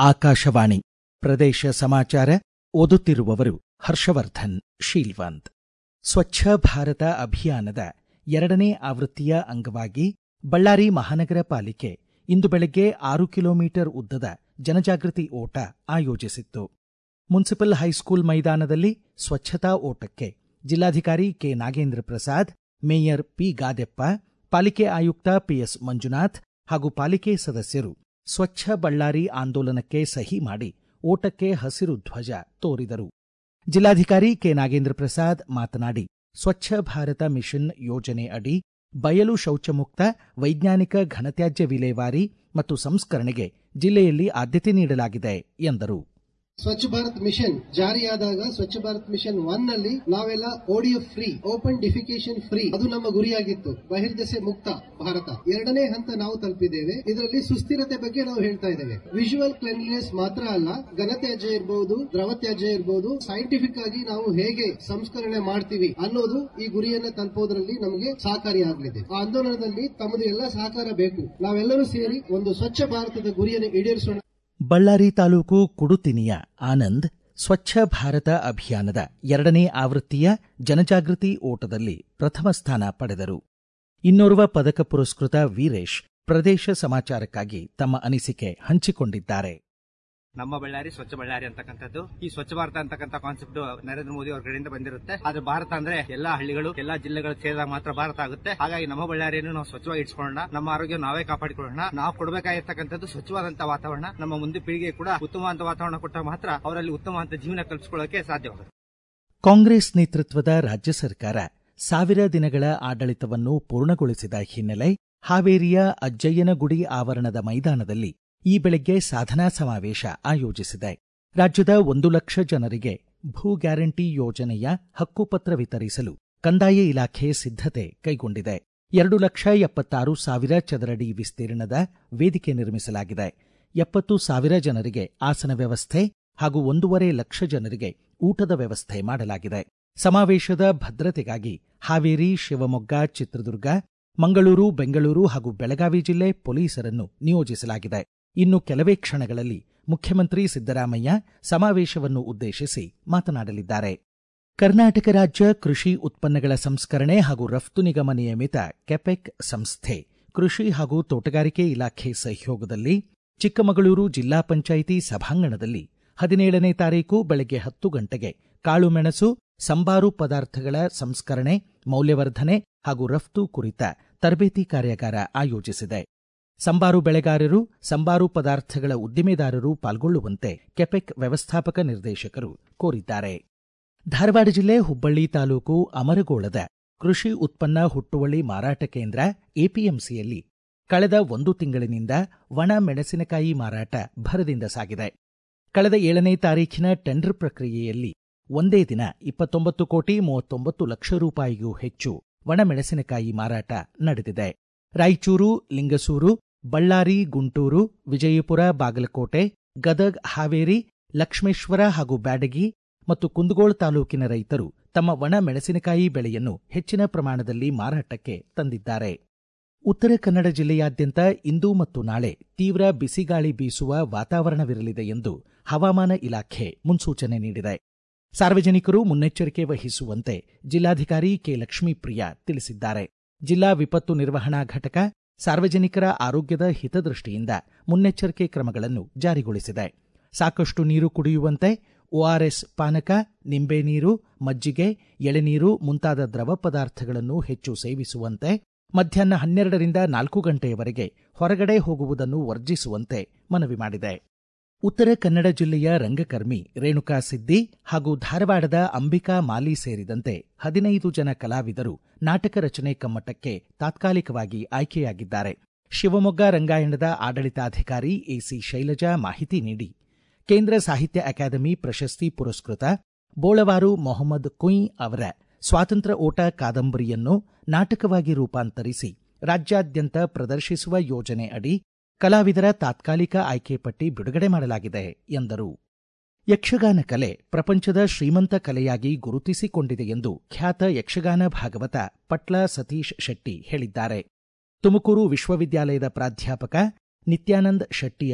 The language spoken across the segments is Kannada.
ಆಕಾಶವಾಣಿ ಪ್ರದೇಶ ಸಮಾಚಾರ ಓದುತ್ತಿರುವವರು ಹರ್ಷವರ್ಧನ್ ಶೀಲ್ವಂತ್ ಸ್ವಚ್ಛ ಭಾರತ ಅಭಿಯಾನದ ಎರಡನೇ ಆವೃತ್ತಿಯ ಅಂಗವಾಗಿ ಬಳ್ಳಾರಿ ಮಹಾನಗರ ಪಾಲಿಕೆ ಇಂದು ಬೆಳಗ್ಗೆ ಆರು ಕಿಲೋಮೀಟರ್ ಉದ್ದದ ಜನಜಾಗೃತಿ ಓಟ ಆಯೋಜಿಸಿತ್ತು ಮುನ್ಸಿಪಲ್ ಹೈಸ್ಕೂಲ್ ಮೈದಾನದಲ್ಲಿ ಸ್ವಚ್ಛತಾ ಓಟಕ್ಕೆ ಜಿಲ್ಲಾಧಿಕಾರಿ K Nagendra Prasad mayor P Gadeppa ಪಾಲಿಕೆ ಆಯುಕ್ತ ಪಿಎಸ್ ಮಂಜುನಾಥ್ ಹಾಗೂ ಪಾಲಿಕೆ ಸದಸ್ಯರು ಸ್ವಚ್ಛ ಬಳ್ಳಾರಿ ಆಂದೋಲನಕ್ಕೆ ಸಹಿ ಮಾಡಿ ಓಟಕ್ಕೆ ಹಸಿರು ಧ್ವಜ ತೋರಿದರು ಜಿಲ್ಲಾಧಿಕಾರಿ ಕೆ ನಾಗೇಂದ್ರ ಪ್ರಸಾದ್ ಮಾತನಾಡಿ ಸ್ವಚ್ಛ ಭಾರತ ಮಿಷನ್ ಯೋಜನೆ ಅಡಿ ಬಯಲು ಶೌಚಮುಕ್ತ ವೈಜ್ಞಾನಿಕ ಘನತ್ಯಾಜ್ಯ ವಿಲೇವಾರಿ ಮತ್ತು ಸಂಸ್ಕರಣೆಗೆ ಜಿಲ್ಲೆಯಲ್ಲಿ ಆದ್ಯತೆ ನೀಡಲಾಗಿದೆ ಎಂದರು ಸ್ವಚ್ಛ ಭಾರತ್ ಮಿಷನ್ ಜಾರಿಯಾದಾಗ ಸ್ವಚ್ಛ ಭಾರತ್ ಮಿಷನ್ ಒನ್ ನಲ್ಲಿ ನಾವೆಲ್ಲ ODF free open defecation free ಅದು ನಮ್ಮ ಗುರಿಯಾಗಿತ್ತು ಬಹಿರ್ದೆಸೆ ಮುಕ್ತ ಭಾರತ ಎರಡನೇ ಹಂತ ನಾವು ತಲುಪಿದ್ದೇವೆ ಇದರಲ್ಲಿ ಸುಸ್ಥಿರತೆ ಬಗ್ಗೆ ನಾವು ಹೇಳ್ತಾ ಇದ್ದೇವೆ ವಿಜುವಲ್ ಕ್ಲೆನ್ಲಿನೆಸ್ ಮಾತ್ರ ಅಲ್ಲ ಘನತ್ಯಾಜ್ಯ ಇರಬಹುದು ದ್ರವ ತ್ಯಾಜ್ಯ ಇರಬಹುದು ಸೈಂಟಿಫಿಕ್ ಆಗಿ ನಾವು ಹೇಗೆ ಸಂಸ್ಕರಣೆ ಮಾಡ್ತೀವಿ ಅನ್ನೋದು ಈ ಗುರಿಯನ್ನ ತಲುಪೋದ್ರಲ್ಲಿ ನಮಗೆ ಸಹಕಾರಿಯಾಗಲಿದೆ ಆ ಆಂದೋಲನದಲ್ಲಿ ತಮ್ಮದು ಎಲ್ಲ ಸಹಕಾರ ಬೇಕು ನಾವೆಲ್ಲರೂ ಸೇರಿ ಒಂದು ಸ್ವಚ್ಛ ಭಾರತದ ಗುರಿಯನ್ನು ಈಡೇರಿಸೋಣ ಬಳ್ಳಾರಿ ತಾಲೂಕು ಕುಡುತಿನಿಯ ಆನಂದ್ ಸ್ವಚ್ಛ ಭಾರತ ಅಭಿಯಾನದ ಎರಡನೇ ಆವೃತ್ತಿಯ ಜನಜಾಗೃತಿ ಓಟದಲ್ಲಿ ಪ್ರಥಮ ಸ್ಥಾನ ಪಡೆದರು ಇನ್ನೋರ್ವ ಪದಕ ಪುರಸ್ಕೃತ ವೀರೇಶ್ ಪ್ರದೇಶ ಸಮಾಚಾರಕ್ಕಾಗಿ ತಮ್ಮ ಅನಿಸಿಕೆ ಹಂಚಿಕೊಂಡಿದ್ದಾರೆ ನಮ್ಮ ಬಳ್ಳಾರಿ ಸ್ವಚ್ಛ ಬಳ್ಳಾರಿ ಅಂತಕ್ಕಂಥದ್ದು ಈ ಸ್ವಚ್ಛ ಭಾರತ ಅಂತಕ್ಕಂಥ ಕಾನ್ಸೆಪ್ಟ್ ನರೇಂದ್ರ ಮೋದಿ ಅವ್ರ ಕಡೆಯಿಂದ ಬಂದಿರುತ್ತೆ ಆದ್ರೆ ಭಾರತ ಅಂದ್ರೆ ಎಲ್ಲಾ ಹಳ್ಳಿಗಳು ಎಲ್ಲಾ ಜಿಲ್ಲೆಗಳು ಸೇರಿದಾಗ ಮಾತ್ರ ಭಾರತ ಆಗುತ್ತೆ ಹಾಗಾಗಿ ನಮ್ಮ ಬಳ್ಳಾರಿಯನ್ನು ನಾವು ಸ್ವಚ್ಛವಾಗಿ ಇಟ್ಕೊಳ್ಳೋಣ ನಮ್ಮ ಆರೋಗ್ಯ ನಾವೇ ಕಾಪಾಡಿಕೊಳ್ಳೋಣ ನಾವು ಕೊಡಬೇಕಾಗಿರ್ತಕ್ಕಂಥದ್ದು ಸ್ವಚ್ಛವಾದಂತಹ ವಾತಾವರಣ ನಮ್ಮ ಮುಂದೆ ಪೀಳಿಗೆ ಕೂಡ ಉತ್ತಮವಾದ ವಾತಾವರಣ ಕೊಟ್ಟ ಮಾತ್ರ ಅವರಲ್ಲಿ ಉತ್ತಮವಾದ ಜೀವನ ಕಲ್ಪಿಸಿಕೊಳ್ಳಕ್ಕೆ ಸಾಧ್ಯವಾಗುತ್ತೆ ಕಾಂಗ್ರೆಸ್ ನೇತೃತ್ವದ ರಾಜ್ಯ ಸರ್ಕಾರ ಸಾವಿರ ದಿನಗಳ ಆಡಳಿತವನ್ನು ಪೂರ್ಣಗೊಳಿಸಿದ ಹಿನ್ನೆಲೆ ಹಾವೇರಿಯ ಅಜ್ಜಯ್ಯನಗುಡಿ ಆವರಣದ ಮೈದಾನದಲ್ಲಿ ಈ ಬೆಳಗ್ಗೆ ಸಾಧನಾ ಸಮಾವೇಶ ಆಯೋಜಿಸಿದೆ ರಾಜ್ಯದ ಒಂದು ಲಕ್ಷ ಜನರಿಗೆ ಭೂ ಗ್ಯಾರಂಟಿ ಯೋಜನೆಯ ಹಕ್ಕುಪತ್ರ ವಿತರಿಸಲು ಕಂದಾಯ ಇಲಾಖೆ ಸಿದ್ಧತೆ ಕೈಗೊಂಡಿದೆ ಎರಡು ಲಕ್ಷ ಎಪ್ಪತ್ತಾರು ಸಾವಿರ ಚದರಡಿ ವಿಸ್ತೀರ್ಣದ ವೇದಿಕೆ ನಿರ್ಮಿಸಲಾಗಿದೆ ಎಪ್ಪತ್ತು ಸಾವಿರ ಜನರಿಗೆ ಆಸನ ವ್ಯವಸ್ಥೆ ಹಾಗೂ ಒಂದೂವರೆ ಲಕ್ಷ ಜನರಿಗೆ ಊಟದ ವ್ಯವಸ್ಥೆ ಮಾಡಲಾಗಿದೆ ಸಮಾವೇಶದ ಭದ್ರತೆಗಾಗಿ ಹಾವೇರಿ ಶಿವಮೊಗ್ಗ ಚಿತ್ರದುರ್ಗ ಮಂಗಳೂರು ಬೆಂಗಳೂರು ಹಾಗೂ ಬೆಳಗಾವಿ ಜಿಲ್ಲೆ ಪೊಲೀಸರನ್ನು ನಿಯೋಜಿಸಲಾಗಿದೆ ಇನ್ನು ಕೆಲವೇ ಕ್ಷಣಗಳಲ್ಲಿ ಮುಖ್ಯಮಂತ್ರಿ ಸಿದ್ದರಾಮಯ್ಯ ಸಮಾವೇಶವನ್ನು ಉದ್ದೇಶಿಸಿ ಮಾತನಾಡಲಿದ್ದಾರೆ ಕರ್ನಾಟಕ ರಾಜ್ಯ ಕೃಷಿ ಉತ್ಪನ್ನಗಳ ಸಂಸ್ಕರಣೆ ಹಾಗೂ ರಫ್ತು ನಿಗಮ ನಿಯಮಿತ ಕೆಪೆಕ್ ಸಂಸ್ಥೆ ಕೃಷಿ ಹಾಗೂ ತೋಟಗಾರಿಕೆ ಇಲಾಖೆ ಸಹಯೋಗದಲ್ಲಿ ಚಿಕ್ಕಮಗಳೂರು ಜಿಲ್ಲಾ ಪಂಚಾಯಿತಿ ಸಭಾಂಗಣದಲ್ಲಿ ಹದಿನೇಳನೇ ತಾರೀಕು ಬೆಳಗ್ಗೆ ಹತ್ತು ಗಂಟೆಗೆ ಕಾಳುಮೆಣಸು ಸಂಬಾರು ಪದಾರ್ಥಗಳ ಸಂಸ್ಕರಣೆ ಮೌಲ್ಯವರ್ಧನೆ ಹಾಗೂ ರಫ್ತು ಕುರಿತ ತರಬೇತಿ ಕಾರ್ಯಾಗಾರ ಆಯೋಜಿಸಿದೆ ಸಂಬಾರು ಬೆಳೆಗಾರರು ಸಂಬಾರು ಪದಾರ್ಥಗಳ ಉದ್ದಿಮೆದಾರರು ಪಾಲ್ಗೊಳ್ಳುವಂತೆ ಕೆಪೆಕ್ ವ್ಯವಸ್ಥಾಪಕ ನಿರ್ದೇಶಕರು ಕೋರಿದ್ದಾರೆ ಧಾರವಾಡ ಜಿಲ್ಲೆ ಹುಬ್ಬಳ್ಳಿ ತಾಲೂಕು ಅಮರಗೋಳದ ಕೃಷಿ ಉತ್ಪನ್ನ ಹುಟ್ಟುವಳಿ ಮಾರಾಟ ಕೇಂದ್ರ ಎಪಿಎಂಸಿಯಲ್ಲಿ ಕಳೆದ ಒಂದು ತಿಂಗಳಿನಿಂದ ಒಣ ಮೆಣಸಿನಕಾಯಿ ಮಾರಾಟ ಭರದಿಂದ ಸಾಗಿದೆ ಕಳೆದ ಏಳನೇ ತಾರೀಖಿನ ಟೆಂಡರ್ ಪ್ರಕ್ರಿಯೆಯಲ್ಲಿ ಒಂದೇ ದಿನ ಇಪ್ಪತ್ತೊಂಬತ್ತು ಕೋಟಿ ಮೂವತ್ತೊಂಬತ್ತು ಲಕ್ಷ ರೂಪಾಯಿಗೂ ಹೆಚ್ಚು ಒಣಮೆಣಸಿನಕಾಯಿ ಮಾರಾಟ ನಡೆದಿದೆ ರಾಯಚೂರು ಲಿಂಗಸೂರು ಬಳ್ಳಾರಿ ಗುಂಟೂರು ವಿಜಯಪುರ ಬಾಗಲಕೋಟೆ ಗದಗ್ ಹಾವೇರಿ ಲಕ್ಷ್ಮೇಶ್ವರ ಹಾಗೂ ಬ್ಯಾಡಗಿ ಮತ್ತು ಕುಂದಗೋಳ ತಾಲೂಕಿನ ರೈತರು ತಮ್ಮ ಒಣ ಮೆಣಸಿನಕಾಯಿ ಬೆಳೆಯನ್ನು ಹೆಚ್ಚಿನ ಪ್ರಮಾಣದಲ್ಲಿ ಮಾರಾಟಕ್ಕೆ ತಂದಿದ್ದಾರೆ ಉತ್ತರ ಕನ್ನಡ ಜಿಲ್ಲೆಯಾದ್ಯಂತ ಇಂದು ಮತ್ತು ನಾಳೆ ತೀವ್ರ ಬಿಸಿಗಾಳಿ ಬೀಸುವ ವಾತಾವರಣವಿರಲಿದೆ ಎಂದು ಹವಾಮಾನ ಇಲಾಖೆ ಮುನ್ಸೂಚನೆ ನೀಡಿದೆ ಸಾರ್ವಜನಿಕರು ಮುನ್ನೆಚ್ಚರಿಕೆ ವಹಿಸುವಂತೆ ಜಿಲ್ಲಾಧಿಕಾರಿ ಕೆ ಲಕ್ಷ್ಮೀಪ್ರಿಯಾ ತಿಳಿಸಿದ್ದಾರೆ ಜಿಲ್ಲಾ ವಿಪತ್ತು ನಿರ್ವಹಣಾ ಘಟಕ ಸಾರ್ವಜನಿಕರ ಆರೋಗ್ಯದ ಹಿತದೃಷ್ಟಿಯಿಂದ ಮುನ್ನೆಚ್ಚರಿಕೆ ಕ್ರಮಗಳನ್ನು ಜಾರಿಗೊಳಿಸಿದೆ ಸಾಕಷ್ಟು ನೀರು ಕುಡಿಯುವಂತೆ ಒಆರ್ಎಸ್ ಪಾನಕ ನಿಂಬೆ ನೀರು ಮಜ್ಜಿಗೆ ಎಳೆನೀರು ಮುಂತಾದ ದ್ರವ ಪದಾರ್ಥಗಳನ್ನು ಹೆಚ್ಚು ಸೇವಿಸುವಂತೆ ಮಧ್ಯಾಹ್ನ ಹನ್ನೆರಡರಿಂದ ನಾಲ್ಕು ಗಂಟೆಯವರೆಗೆ ಹೊರಗಡೆ ಹೋಗುವುದನ್ನು ವರ್ಜಿಸುವಂತೆ ಮನವಿ ಮಾಡಿದೆ ಉತ್ತರ ಕನ್ನಡ ಜಿಲ್ಲೆಯ ರಂಗಕರ್ಮಿ ರೇಣುಕಾ ಸಿದ್ದಿ ಹಾಗೂ ಧಾರವಾಡದ ಅಂಬಿಕಾ ಮಾಲಿ ಸೇರಿದಂತೆ ಹದಿನೈದು ಜನ ಕಲಾವಿದರು ನಾಟಕ ರಚನೆ ಕಮ್ಮಟಕ್ಕೆ ತಾತ್ಕಾಲಿಕವಾಗಿ ಆಯ್ಕೆಯಾಗಿದ್ದಾರೆ ಶಿವಮೊಗ್ಗ ರಂಗಾಯಣದ ಆಡಳಿತಾಧಿಕಾರಿ ಎಸಿ ಶೈಲಜಾ ಮಾಹಿತಿ ನೀಡಿ ಕೇಂದ್ರ ಸಾಹಿತ್ಯ ಅಕಾಡೆಮಿ ಪ್ರಶಸ್ತಿ ಪುರಸ್ಕೃತ ಬೋಳವಾರು ಮೊಹಮ್ಮದ್ ಕುಯ್ ಅವರ ಸ್ವಾತಂತ್ರ್ಯ ಓಟ ಕಾದಂಬರಿಯನ್ನು ನಾಟಕವಾಗಿ ರೂಪಾಂತರಿಸಿ ರಾಜ್ಯಾದ್ಯಂತ ಪ್ರದರ್ಶಿಸುವ ಯೋಜನೆ ಅಡಿ ಕಲಾವಿದರ ತಾತ್ಕಾಲಿಕ ಆಯ್ಕೆ ಪಟ್ಟಿ ಬಿಡುಗಡೆ ಮಾಡಲಾಗಿದೆ ಎಂದರು ಯಕ್ಷಗಾನ ಕಲೆ ಪ್ರಪಂಚದ ಶ್ರೀಮಂತ ಕಲೆಯಾಗಿ ಗುರುತಿಸಿಕೊಂಡಿದೆ ಎಂದು ಖ್ಯಾತ ಯಕ್ಷಗಾನ ಭಾಗವತ ಪಟ್ಲ ಸತೀಶ್ ಶೆಟ್ಟಿ ಹೇಳಿದ್ದಾರೆ ತುಮಕೂರು ವಿಶ್ವವಿದ್ಯಾಲಯದ ಪ್ರಾಧ್ಯಾಪಕ ನಿತ್ಯಾನಂದ್ ಶೆಟ್ಟಿಯವರ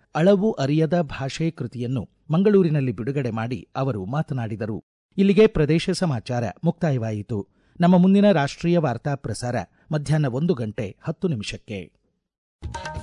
ಅಳವು ಅರಿಯದ ಭಾಷೆ ಕೃತಿಯನ್ನು ಮಂಗಳೂರಿನಲ್ಲಿ ಬಿಡುಗಡೆ ಮಾಡಿ ಅವರು ಮಾತನಾಡಿದರು ಇಲ್ಲಿಗೆ ಪ್ರದೇಶ ಸಮಾಚಾರ ಮುಕ್ತಾಯವಾಯಿತು ನಮ್ಮ ಮುಂದಿನ ರಾಷ್ಟ್ರೀಯ ವಾರ್ತಾ ಪ್ರಸಾರ ಮಧ್ಯಾಹ್ನ ಒಂದು ಗಂಟೆ ಹತ್ತು ನಿಮಿಷಕ್ಕೆ